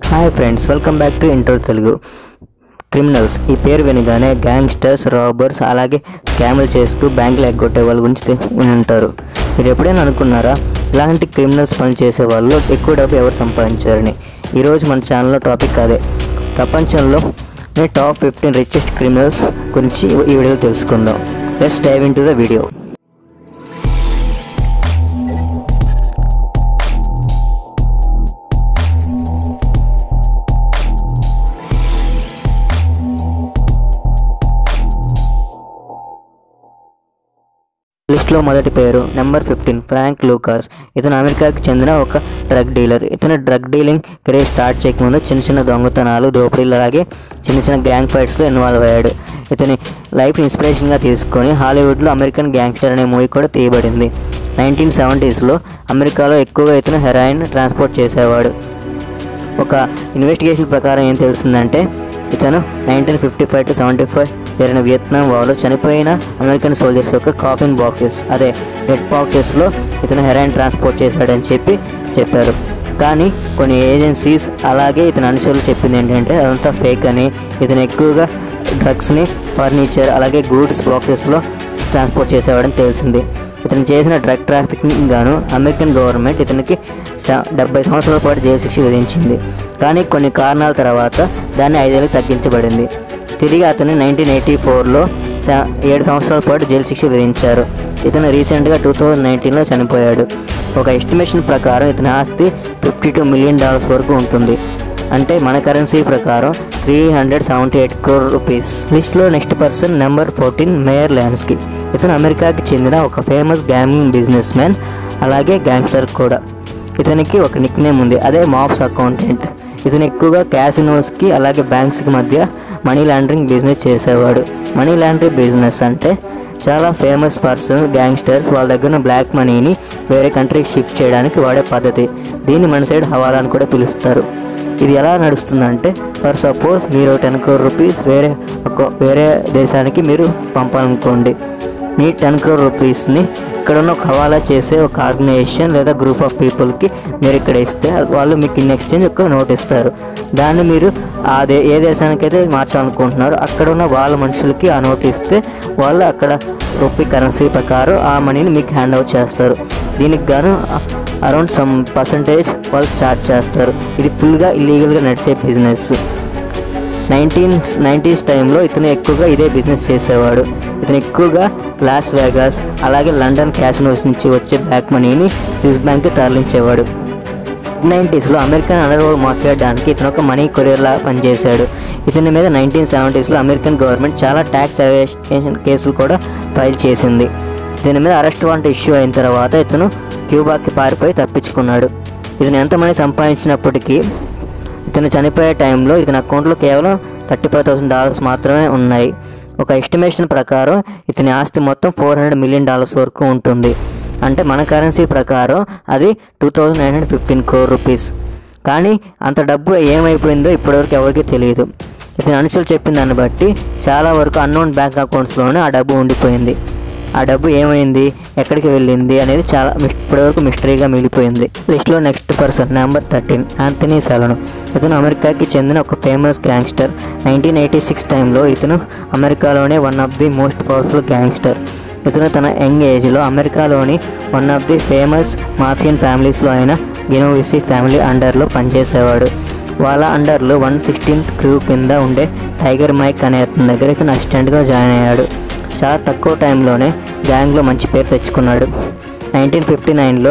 hi friends welcome back to inter Telugu criminals ఈ పేరు వినగానే గ్యాంగ్స్టర్స్ రాబర్స్ అలాగే స్కామ్లు చేస్తూ బ్యాంకులు ఎగ్గొట్టే వాళ్ళ గురించి తె- విని ఉంటారు మీరు ఎప్పుడైనా అనుకున్నారా ఇలాంటి క్రిమినల్స్ పని చేసే వాళ్ళు ఎక్కువ డబ్బు ఎవరు సంపాదించారని ఈరోజు మన ఛానల్లో టాపిక్ అదే ప్రపంచంలో టాప్ ఫిఫ్టీన్ రిచెస్ట్ క్రిమినల్స్ గురించి ఈ వీడియోలో తెలుసుకుందాం let's dive into the video లిస్ట్లో మొదటి పేరు నెంబర్ ఫిఫ్టీన్ ఫ్రాంక్ లూకాస్ ఇతను అమెరికాకి చెందిన ఒక డ్రగ్ డీలర్ ఇతను డ్రగ్ డీలింగ్ కెరీర్ స్టార్ట్ చేయకముందు చిన్న చిన్న దొంగతనాలు దోపిడీలు అలాగే చిన్న చిన్న గ్యాంగ్ ఫైట్స్లో ఇన్వాల్వ్ అయ్యాడు ఇతని లైఫ్ ఇన్స్పిరేషన్గా తీసుకొని హాలీవుడ్లో అమెరికన్ గ్యాంగ్స్టర్ అనే మూవీ కూడా తీయబడింది నైన్టీన్ సెవెంటీస్లో అమెరికాలో ఎక్కువగా ఇతను హెరాయిన్ ట్రాన్స్పోర్ట్ చేసేవాడు ఒక ఇన్వెస్టిగేషన్ ప్రకారం ఏం తెలిసిందంటే ఇతను nineteen fifty five to seventy five జరిగిన వియత్నాం వార్లో చనిపోయిన అమెరికన్ సోల్జర్స్ యొక్క కాఫిన్ బాక్సెస్ అదే రెడ్ బాక్సెస్లో ఇతను హెరాయిన్ ట్రాన్స్పోర్ట్ చేశాడని చెప్పి చెప్పారు కానీ కొన్ని ఏజెన్సీస్ అలాగే ఇతని అనుచరులు చెప్పింది ఏంటంటే అదంతా ఫేక్ అని ఇతను ఎక్కువగా డ్రగ్స్ని ఫర్నిచర్ అలాగే గూడ్స్ బాక్సెస్లో ట్రాన్స్పోర్ట్ చేసేవాడని తెలిసింది ఇతను చేసిన డ్రగ్ ట్రాఫికింగ్ గాను అమెరికన్ గవర్నమెంట్ ఇతనికి స- డెబ్బై సంవత్సరాల పాటు జైలు శిక్ష విధించింది కానీ కొన్ని కారణాల తర్వాత దాన్ని ఐదేళ్ళకి తగ్గించబడింది తిరిగి అతను నైన్టీన్ ఎయిటీ ఫోర్లో ఏడు సంవత్సరాల పాటు జైలు శిక్ష విధించారు ఇతను రీసెంట్గా టూ థౌజండ్ నైన్టీన్లో చనిపోయాడు ఒక ఎస్టిమేషన్ ప్రకారం ఇతని ఆస్తి ఫిఫ్టీ టూ మిలియన్ డాలర్స్ వరకు ఉంటుంది అంటే మన కరెన్సీ ప్రకారం three hundred seventy eight crore rupees లిస్ట్లో next person number fourteen Meyer Lansky ఇతను అమెరికాకి చెందిన ఒక ఫేమస్ గ్యామింగ్ బిజినెస్ మ్యాన్ అలాగే గ్యాంగ్స్టర్ కూడా ఇతనికి ఒక నిక్ నేమ్ ఉంది అదే మాప్స్ అకౌంటెంట్ ఇతను ఎక్కువగా క్యాసినోస్కి అలాగే బ్యాంక్స్కి మధ్య మనీ లాండరింగ్ బిజినెస్ చేసేవాడు మనీ లాండరింగ్ బిజినెస్ అంటే చాలా ఫేమస్ పర్సన్ గ్యాంగ్స్టర్స్ వాళ్ళ దగ్గర ఉన్న బ్లాక్ మనీని వేరే కంట్రీకి షిఫ్ట్ చేయడానికి వాడే పద్ధతి దీన్ని మన సైడ్ హవాలా అని కూడా పిలుస్తారు ఇది ఎలా నడుస్తుందంటే ఫర్ సపోజ్ మీరు టెన్ క్రోర్ రూపీస్ వేరే ఒక వేరే దేశానికి మీరు పంపాలనుకోండి మీ టెన్ క్రోర్ రూపీస్ని ఇక్కడ ఉన్న ఒక హవాలా చేసే ఒక ఆర్గనైజేషన్ లేదా గ్రూప్ ఆఫ్ పీపుల్కి మీరు ఇక్కడ ఇస్తే వాళ్ళు మీకు ఇన్ ఎక్స్చేంజ్ ఒక నోట్ ఇస్తారు దాన్ని మీరు ఆ దే ఏ దేశానికైతే మార్చాలనుకుంటున్నారో అక్కడ ఉన్న వాళ్ళ మనుషులకి ఆ నోట్ ఇస్తే వాళ్ళు అక్కడ రూపీ కరెన్సీ ప్రకారం ఆ మనీని మీకు హ్యాండ్ అవుట్ చేస్తారు దీనికి గాను అరౌండ్ సమ్ పర్సంటేజ్ వాళ్ళు ఛార్జ్ చేస్తారు ఇది ఫుల్గా ఇల్లీగల్గా నడిచే బిజినెస్ నైన్టీన్ నైంటీస్ టైంలో ఇతను ఎక్కువగా ఇదే బిజినెస్ చేసేవాడు ఇతను ఎక్కువగా లాస్ వేగాస్ అలాగే లండన్ క్యాసినోస్ నుంచి వచ్చే బ్లాక్ మనీని స్విస్ బ్యాంక్కి తరలించేవాడు నైంటీస్లో అమెరికన్ అండర్ వరల్డ్ మాఫియా డానికి ఇతను ఒక మనీ కొరియర్లా పనిచేశాడు ఇతని మీద నైన్టీన్ సెవెంటీస్లో అమెరికన్ గవర్నమెంట్ చాలా ట్యాక్స్ అవేషన్ కేసులు కూడా ఫైల్ చేసింది దీని మీద అరెస్ట్ వారెంట్ ఇష్యూ అయిన తర్వాత ఇతను క్యూబాకి పారిపోయి తప్పించుకున్నాడు ఇతను ఎంత మనీ సంపాదించినప్పటికీ ఇతను చనిపోయే టైంలో ఇతని అకౌంట్లో కేవలం థర్టీ ఫైవ్ థౌసండ్ డాలర్స్ మాత్రమే ఉన్నాయి ఒక ఎస్టిమేషన్ ప్రకారం ఇతని ఆస్తి మొత్తం ఫోర్ హండ్రెడ్ మిలియన్ డాలర్స్ వరకు ఉంటుంది అంటే మన కరెన్సీ ప్రకారం అది two thousand nine hundred fifteen crore rupees కానీ అంత డబ్బు ఏమైపోయిందో ఇప్పటివరకు ఎవరికీ తెలియదు ఇతని అనుచరులు చెప్పిన దాన్ని బట్టి చాలా వరకు అన్నోన్ బ్యాంక్ అకౌంట్స్లోనే ఆ డబ్బు ఉండిపోయింది ఆ డబ్బు ఏమైంది ఎక్కడికి వెళ్ళింది అనేది చాలా మిస్- ఇప్పటివరకు మిస్టరీగా మిగిలిపోయింది లిస్ట్లో next person number thirteen Anthony Salerno ఇతను అమెరికాకి చెందిన ఒక famous gangster nineteen eighty six టైంలో ఇతను అమెరికాలోనే one of the most powerful gangster ఇతను తన యంగ్ ఏజ్లో అమెరికాలోని వన్ ఆఫ్ ది ఫేమస్ మాఫియన్ ఫ్యామిలీస్లో అయిన గినోవిసి ఫ్యామిలీ అండర్లో పనిచేసేవాడు వాళ్ళ అండర్లో వన్ సిక్స్టీన్త్ క్రూ కింద ఉండే టైగర్ మైక్ అనే అతని దగ్గర ఇతను అసిస్టెంట్గా జాయిన్ అయ్యాడు చాలా తక్కువ టైంలోనే గ్యాంగ్లో మంచి పేరు తెచ్చుకున్నాడు నైన్టీన్ ఫిఫ్టీ నైన్లో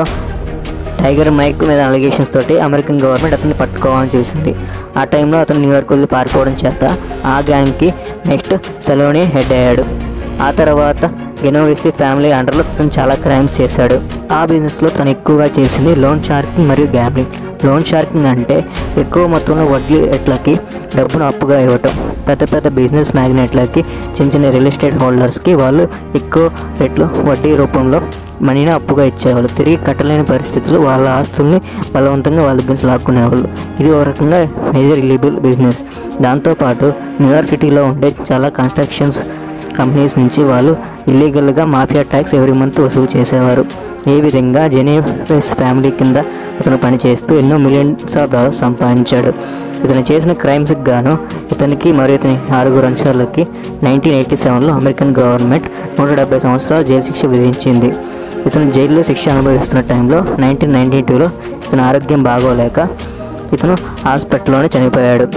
టైగర్ మైక్ మీద అలిగేషన్స్ తోటి అమెరికన్ గవర్నమెంట్ అతన్ని పట్టుకోవాలని చూసింది ఆ టైంలో అతను న్యూయార్క్ వెళ్ళి పారిపోవడం చేత ఆ గ్యాంగ్కి నెక్స్ట్ సెలోని హెడ్ అయ్యాడు ఆ తర్వాత గెనోవిసి ఫ్యామిలీ అండర్లో తను చాలా క్రైమ్స్ చేశాడు ఆ బిజినెస్లో తను ఎక్కువగా చేసింది లోన్ షార్కింగ్ మరియు గ్యాంబ్లింగ్ లోన్ షార్కింగ్ అంటే ఎక్కువ మొత్తంలో వడ్డీ రేట్లకి డబ్బును అప్పుగా ఇవ్వటం పెద్ద పెద్ద బిజినెస్ మ్యాగ్నెట్లకి చిన్న చిన్న రియల్ ఎస్టేట్ హోల్డర్స్కి వాళ్ళు ఎక్కువ రేట్లు వడ్డీ రూపంలో మనీని అప్పుగా ఇచ్చేవాళ్ళు తిరిగి కట్టలేని పరిస్థితుల్లో వాళ్ళ ఆస్తుల్ని బలవంతంగా వాళ్ళ దగ్గర నుంచి లాక్కునేవాళ్ళు ఇది ఒక రకంగా మేజర్ ఇల్లీగల్ బిజినెస్ దాంతోపాటు న్యూయార్క్ సిటీలో ఉండే చాలా కన్స్ట్రక్షన్స్ కంపెనీస్ నుంచి వాళ్ళు ఇల్లీగల్గా మాఫియా ట్యాక్స్ ఎవ్రీ మంత్ వసూలు చేసేవారు ఈ విధంగా జెనిఫెస్ ఫ్యామిలీ కింద అతను పనిచేస్తూ ఎన్నో మిలియన్స్ ఆఫ్ డాలర్స్ సంపాదించాడు ఇతను చేసిన క్రైమ్స్కి గాను ఇతనికి మరియు ఇతని ఆరుగురు అనుచరులకి నైన్టీన్ ఎయిటీ సెవెన్లో అమెరికన్ గవర్నమెంట్ నూట డెబ్బై సంవత్సరాలు జైలు శిక్ష విధించింది ఇతను జైల్లో శిక్ష అనుభవిస్తున్న టైంలో నైన్టీన్ నైన్టీ టూలో ఇతని ఆరోగ్యం బాగోలేక ఇతను హాస్పిటల్లోనే చనిపోయాడు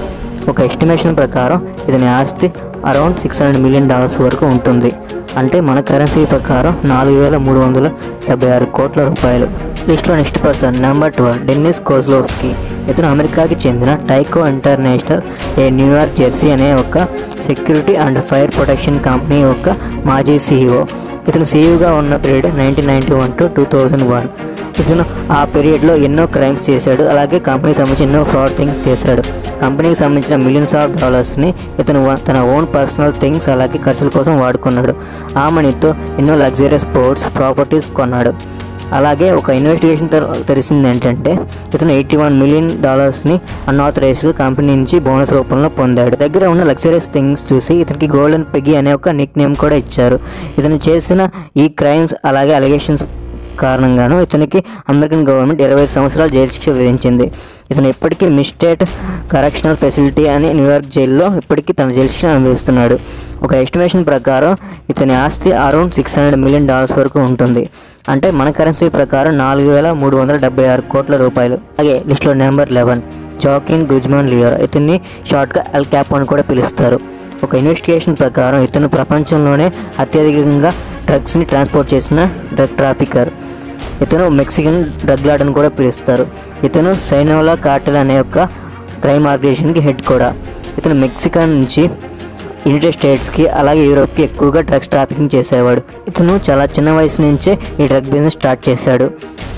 ఒక ఎస్టిమేషన్ ప్రకారం ఇతని ఆస్తి around six hundred million dollars వరకు ఉంటుంది అంటే మన కరెన్సీ ప్రకారం నాలుగు వేల మూడు వందల డెబ్బై ఆరు కోట్ల రూపాయలు లిస్ట్లో next person number twelve Dennis Kozlowski ఇతను అమెరికాకి చెందిన Tyco International a New York Jersey అనే ఒక security and fire protection company యొక్క మాజీ సీఈఓ ఇతను సీఈఓగా ఉన్న period nineteen ninety one to two thousand one ఇతను ఆ పీరియడ్లో ఎన్నో క్రైమ్స్ చేశాడు అలాగే కంపెనీకి సంబంధించి ఎన్నో ఫ్రాడ్ థింగ్స్ చేశాడు కంపెనీకి సంబంధించిన మిలియన్స్ ఆఫ్ డాలర్స్ని ఇతను వ- తన ఓన్ పర్సనల్ థింగ్స్ అలాగే ఖర్చుల కోసం వాడుకున్నాడు ఆ మనీతో ఎన్నో లగ్జరియస్ స్పోర్ట్స్ ప్రాపర్టీస్ కొన్నాడు అలాగే ఒక ఇన్వెస్టిగేషన్ తెర- తెలిసింది ఏంటంటే ఇతను ఎయిటీ వన్ మిలియన్ డాలర్స్ని అన్ఆథరైజ్డ్ కంపెనీ నుంచి బోనస్ రూపంలో పొందాడు దగ్గర ఉన్న లగ్జరియస్ థింగ్స్ చూసి ఇతనికి గోల్డెన్ పెగి అనే ఒక నిక్ నేమ్ కూడా ఇచ్చారు ఇతను చేసిన ఈ క్రైమ్స్ అలాగే అలిగేషన్స్ కారణంగాను ఇతనికి అమెరికన్ గవర్నమెంట్ ఇరవై ఐదు సంవత్సరాలు జైలు శిక్ష విధించింది ఇతను ఇప్పటికీ మిస్టేట్ కరెక్షనల్ ఫెసిలిటీ అని న్యూయార్క్ జైల్లో ఇప్పటికీ తన జైలు శిక్ష అనుభవిస్తున్నాడు ఒక ఎస్టిమేషన్ ప్రకారం ఇతని ఆస్తి around six hundred million dollars వరకు ఉంటుంది అంటే మన కరెన్సీ ప్రకారం నాలుగు వేల మూడు వందల డెబ్బై ఆరు కోట్ల రూపాయలు అలాగే లిస్ట్లో number eleven Joaquin Guzman Loera ఇతన్ని షార్ట్గా ఎల్ క్యాప్ అని కూడా పిలుస్తారు ఒక ఇన్వెస్టిగేషన్ ప్రకారం ఇతను ప్రపంచంలోనే అత్యధికంగా డ్రగ్స్ని ట్రాన్స్పోర్ట్ చేసిన డ్రగ్ ట్రాఫికర్ ఇతను మెక్సికన్ డ్రగ్ లార్డ్ అని కూడా పిలుస్తారు ఇతను సైనోలా కార్టెల్ అనే ఒక క్రైమ్ ఆర్గనైజేషన్కి హెడ్ కూడా ఇతను మెక్సికన్ నుంచి యునైటెడ్ స్టేట్స్కి అలాగే యూరోప్కి ఎక్కువగా డ్రగ్స్ ట్రాఫికింగ్ చేసేవాడు ఇతను చాలా చిన్న వయసు నుంచే ఈ డ్రగ్ బిజినెస్ స్టార్ట్ చేశాడు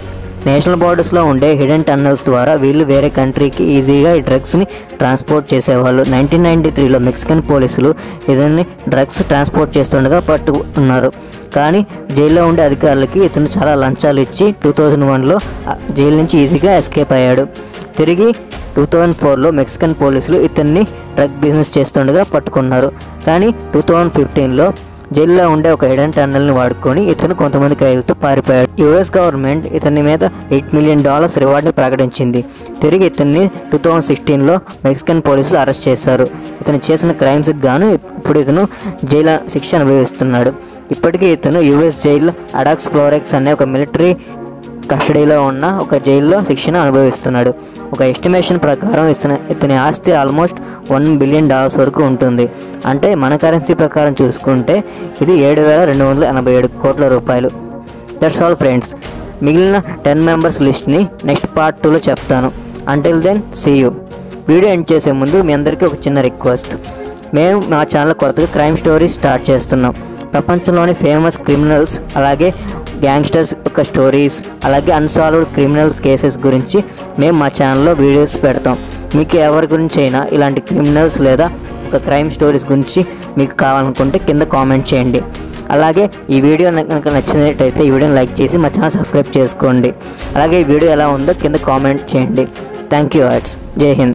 నేషనల్ బార్డర్స్లో ఉండే హిడెన్ టన్నల్స్ ద్వారా వీళ్ళు వేరే కంట్రీకి ఈజీగా ఈ డ్రగ్స్ని ట్రాన్స్పోర్ట్ చేసేవాళ్ళు నైన్టీన్ నైన్టీ త్రీలో మెక్సికన్ పోలీసులు ఇతన్ని డ్రగ్స్ ట్రాన్స్పోర్ట్ చేస్తుండగా పట్టుకున్నారు కానీ జైల్లో ఉండే అధికారులకి ఇతను చాలా లంచాలు ఇచ్చి టూ థౌజండ్ వన్లో జైలు నుంచి ఈజీగా ఎస్కేప్ అయ్యాడు తిరిగి టూ థౌజండ్ ఫోర్లో మెక్సికన్ పోలీసులు ఇతన్ని డ్రగ్ బిజినెస్ చేస్తుండగా పట్టుకున్నారు కానీ టూ థౌజండ్ ఫిఫ్టీన్లో జైల్లో ఉండే ఒక హిడెన్ టన్నల్ని వాడుకొని ఇతను కొంతమంది ఖైదులతో పారిపోయాడు యుఎస్ గవర్నమెంట్ ఇతని మీద ఎయిట్ మిలియన్ డాలర్స్ రివార్డ్ని ప్రకటించింది తిరిగి ఇతన్ని టూ థౌజండ్ సిక్స్టీన్లో మెక్సికన్ పోలీసులు అరెస్ట్ చేశారు ఇతను చేసిన క్రైమ్స్కి గాను ఇప్పుడు ఇతను జైలు శిక్ష అనుభవిస్తున్నాడు ఇప్పటికీ ఇతను యుఎస్ జైల్లో అడాక్స్ ఫ్లోరెక్స్ అనే ఒక మిలిటరీ కస్టడీలో ఉన్న ఒక జైల్లో శిక్షణ అనుభవిస్తున్నాడు ఒక ఎస్టిమేషన్ ప్రకారం ఇతని ఇతని ఆస్తి ఆల్మోస్ట్ వన్ బిలియన్ డాలర్స్ వరకు ఉంటుంది అంటే మన కరెన్సీ ప్రకారం చూసుకుంటే ఇది ఏడు వేల రెండు వందల ఎనభై ఏడు కోట్ల రూపాయలు దట్స్ ఆల్ ఫ్రెండ్స్ మిగిలిన టెన్ మెంబర్స్ లిస్ట్ని నెక్స్ట్ పార్ట్ టూలో చెప్తాను until then see you video end చేసే ముందు మీ అందరికీ ఒక చిన్న రిక్వెస్ట్ మేము మా ఛానల్ కొత్తగా క్రైమ్ స్టోరీస్ స్టార్ట్ చేస్తున్నాం ప్రపంచంలోని ఫేమస్ క్రిమినల్స్ అలాగే గ్యాంగ్స్టర్స్ యొక్క స్టోరీస్ అలాగే అన్సాల్వ్డ్ క్రిమినల్స్ కేసెస్ గురించి మేము మా ఛానల్లో వీడియోస్ పెడతాం మీకు ఎవరి గురించి అయినా ఇలాంటి క్రిమినల్స్ లేదా ఒక క్రైమ్ స్టోరీస్ గురించి మీకు కావాలనుకుంటే కింద కామెంట్ చేయండి అలాగే ఈ వీడియో కనుక నచ్చినట్టయితే ఈ వీడియోని లైక్ చేసి మా ఛానల్ సబ్స్క్రైబ్ చేసుకోండి అలాగే ఈ వీడియో ఎలా ఉందో కింద కామెంట్ చేయండి థ్యాంక్ యూ ఆర్ట్స్ జై హింద్